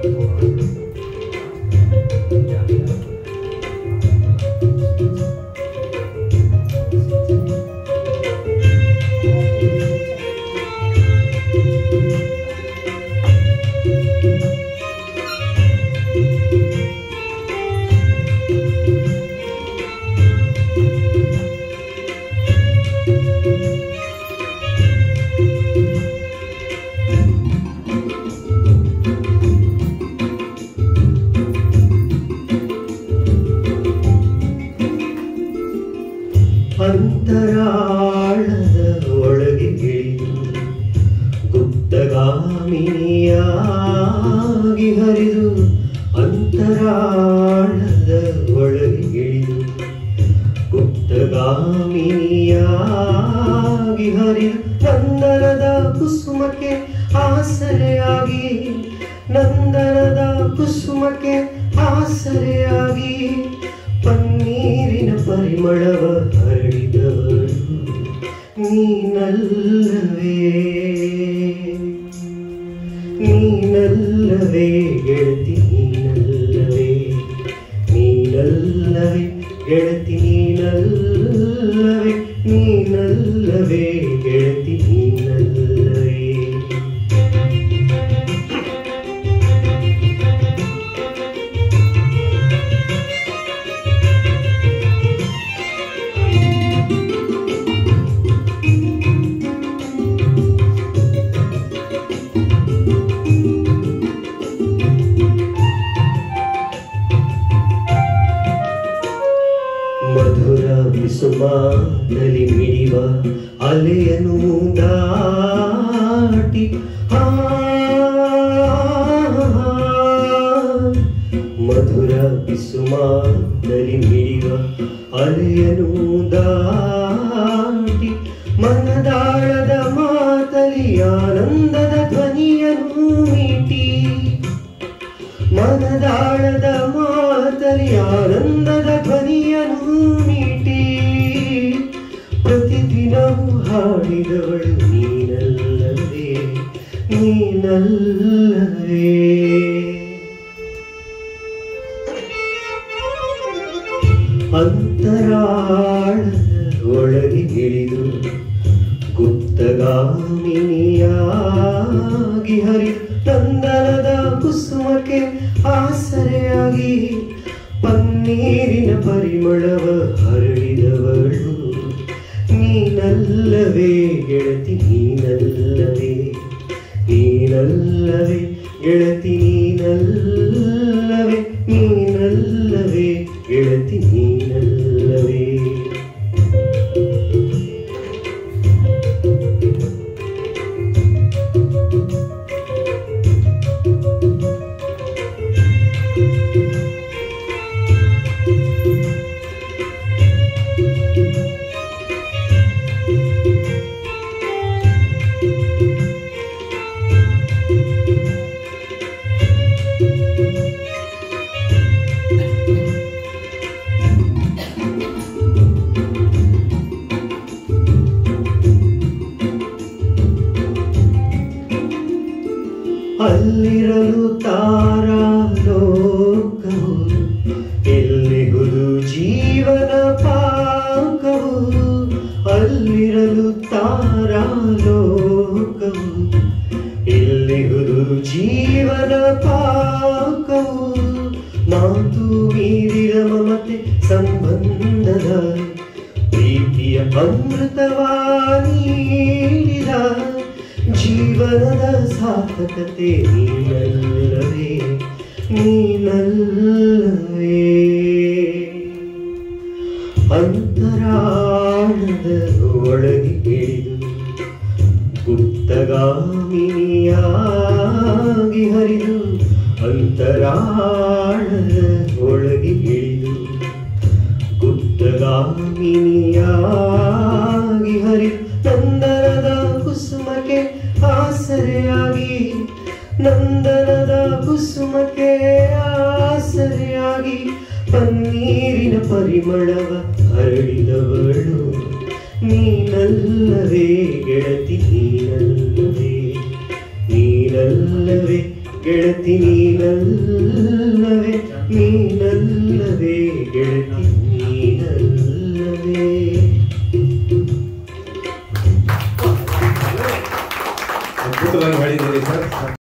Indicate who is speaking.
Speaker 1: ಅಂತರಾಳದ ಒಳಗೆ ಇಳಿದು ಗುಪ್ತಗಾಮಿನಿಯಾಗಿ ಹರಿದು ಅಂತರಾಳದ ಒಳಗೆ ಇಳಿದು ಗುಪ್ತಗಾಮಿನಿಯಾಗಿ ಹರಿದು ನಂದನದ ಕುಸುಮಕ್ಕೆ ಆಸರೆಯಾಗಿ ನಂದನದ ಕುಸುಮಕ್ಕೆ ಆಸರೆಯಾಗಿ ಪನ್ನೀರಿನ ಪರಿಮಳವ ಹರಡಿದವಳು ನೀನಲ್ಲವೇ ನೀನಲ್ಲವೇ ಗೆಳತಿ ನೀನಲ್ಲವೇ ನೀನಲ್ಲವೇ ಗೆಳತಿ ನೀನಲ್ಲವೇ ನೀನಲ್ಲವೇ ಗೆಳತಿ ನೀನಲ್ಲವೇ ಮಧುರ ವಿಸುಮಾದಲ್ಲಿ ಮಿಡಿವ ಅಲೆಯನು ದಾಟಿ ಆ, ಮಧುರ ವಿಸುಮಾದಲ್ಲಿ ಮಿಡಿವ ಅಲೆಯನು ದಾಟಿ ಮನದಾಳದ ಮಾತಲಿ ಆನಂದದ ಧ್ವನಿಯನ್ನು ಮೀಟಿ ಮನದಾಳದ ಮಾತಲಿ ಆನಂದದ ಧ್ವನಿಯನ್ನು ಮೀಟಿ ಪ್ರತಿದಿನವೂ ಹಾಡಿದವಳು ನೀನಲ್ಲವೇ ನೀನಲ್ಲವೇ ಅಂತರಾಳದ ಒಳಗೆ ಇಳಿದು ಗುಪ್ತಗಾಮಿನಿಯಾಗಿ ಹರಿ ನಂದನದ ಕುಸುಮಕ್ಕೆ ಆಸರೆಯಾಗಿ ಪನ್ನೀರಿನ ಪರಿಮಳವ ಹರಡಿದವಳು ನೀನಲ್ಲವೇ ಗೆಳತಿ ನೀನಲ್ಲವೇ ನೀನಲ್ಲವೇ ಗೆಳತಿ ನೀನಲ್ಲವೇ ನೀನಲ್ಲವೇ ಗೆಳತಿ ನೀನಲ್ಲವೇ ಅಲ್ಲಿರಲು ತಾರಾಲೋಕವು ಎಲ್ಲಿಹುದು ಜೀವನ ಪಾಕವು ಅಲ್ಲಿರಲು ತಾರಾಲೋಕವು ಎಲ್ಲಿಹುದು ಜೀವನ ಪಾಕವು ಮಾತು ಮೀರಿದ ಮಮತೆ ಸಂಬಂಧದ ಪ್ರೀತಿಯ ಅಮೃತವಾನೀಡಿದ ಜೀವನದ ಸಾರ್ಥಕತೆ ನೀನಲ್ಲವೇ ನೀನಲ್ಲವೇ ಅಂತರಾಳದ ಒಳಗೆ ಇಳಿದು ಗುಪ್ತಗಾಮಿನಿಯಾಗಿ ಹರಿದು ಅಂತರಾಳದ ಒಳಗೆ ಇಳಿದು ಗುಪ್ತಗಾಮಿನಿಯಾಗಿ ಹರಿ ನಂದನದ ಕುಸುಮಕ್ಕೆ ಆಸರೆಯಾಗಿ ನಂದನದ ಕುಸುಮಕ್ಕೆ ಆಸರೆಯಾಗಿ ಪನ್ನೀರಿನ ಪರಿಮಳವ ಹರಡಿದವಳು ನೀನಲ್ಲವೇ ಗೆಳತಿ ನೀನಲ್ಲವೇ ನೀನಲ್ಲವೇ ಗೆಳತಿ ನೀನಲ್ಲವೇ ನೀನಲ್ಲವೇ ಗೆಳತಿ ನೀನಲ್ಲವೇ
Speaker 2: ಅದ್ಭುತವಾಗಿ ಮಾಡಿದ್ದೀರಿ ಸರ್